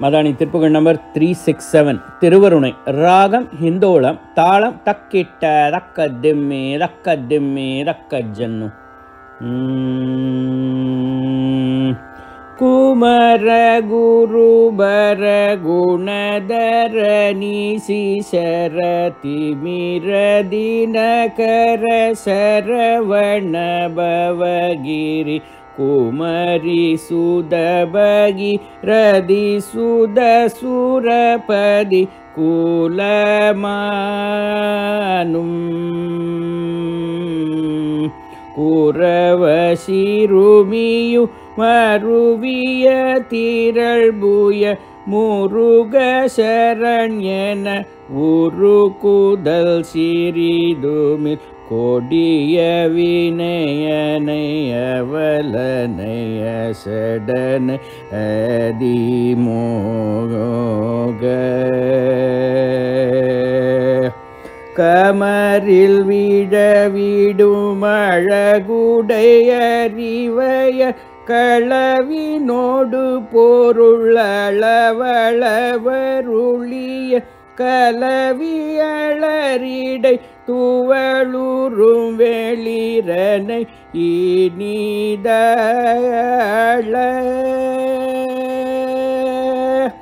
Madani Thiruppugazh number three six seven Thiruvarunai ராகம் ஹிந்தோளம் தாளம் தக்கிட்ட தக்க திம்மி தக்க திம்மி தக்க ஜன்னு ம். குமர குருபர குணதர நீசிசர திமிர தினகர சரவண பவகிரி குமரி சுதபகி ரதி சுத சுரபதி குலமானும் குரவ சிறுமியு மருவிய திரள்புய முருக சரண்யன உரு குதல் சிறிதுமில் கொடிய வினயனைய வலனைய சடன அதிமோக கமரில் விழ விடும் அழகுடையறிவய களவினோடு பொருளளவளவருளிய கலவியளரிடை துவளுறும் வெளிரனை இனிதள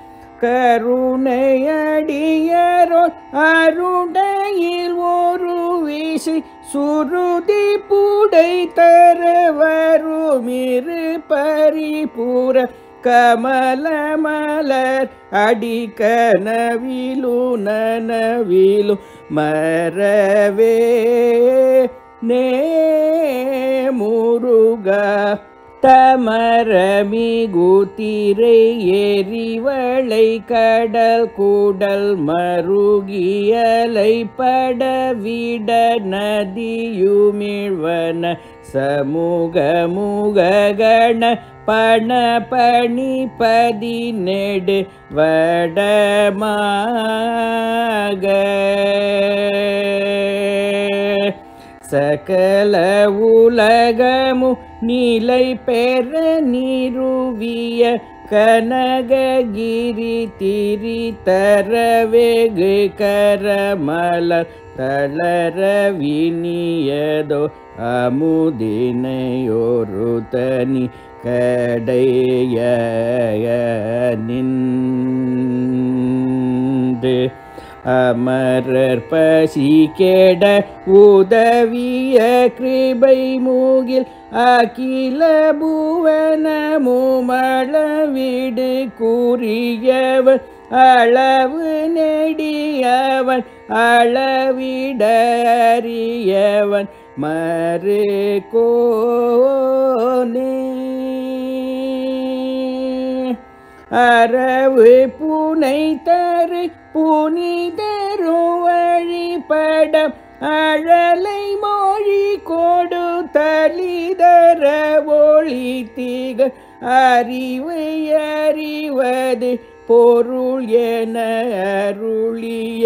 கருணையடியரோ அருடையில் ஒரு வீசி சுருதி புடை தர வருமிரு பரிபூர கமல மலர் அடிக்கனவிலு நனவிலு மரவே நே முருகா தமரமிகுதிரை எரிவளை கடல் கூடல் மருகியலை படவிட நதியுமிழ்வன சமூக முககண பண பணி பதினெடு வடமாக சகல உலகமு நிலை பெற நிறுவிய கனககிரி திரி தர வெகு கரமலர் தளர வினியதோ அமுதினையொரு தனி கடைய நின்று அமரர் பசி கெட உதவிய கிருபை மூகில் அகில புவனமுமள விடு கூறியவன் அளவு நெடியவன் அளவிட அறியவன் மறு கோனே அரவு புனை தரு புனிதரும் வழிபடம் அழலை மொழி கொடு தலிதர ஒளி திக அறிவு அறிவது பொருள் என அருளிய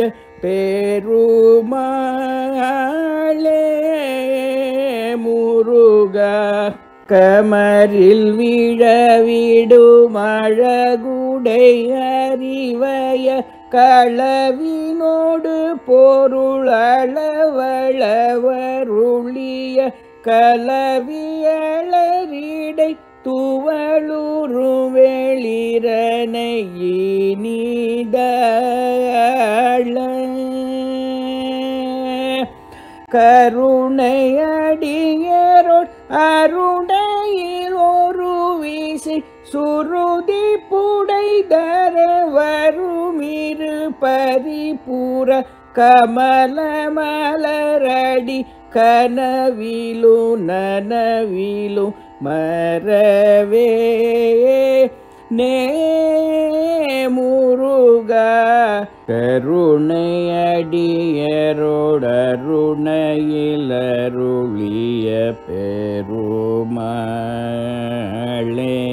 பெருமாளே முருகா கமரில் விழவிடும் அழகுடை அறிவய களவினோடு பொருள் அளவளவருளிய கலவியளரிடை துவளுரு வெளிரனை இனிதள கருணையடியருள் அருணையில் ஒரு வீசி சுருதி புடை தர வருமிரு பரிபூர கமல மலரடி கனவிலு நனவிலு மரவே நே முருகா கருணையடியரோடருணையிலருளிய பெருமாளே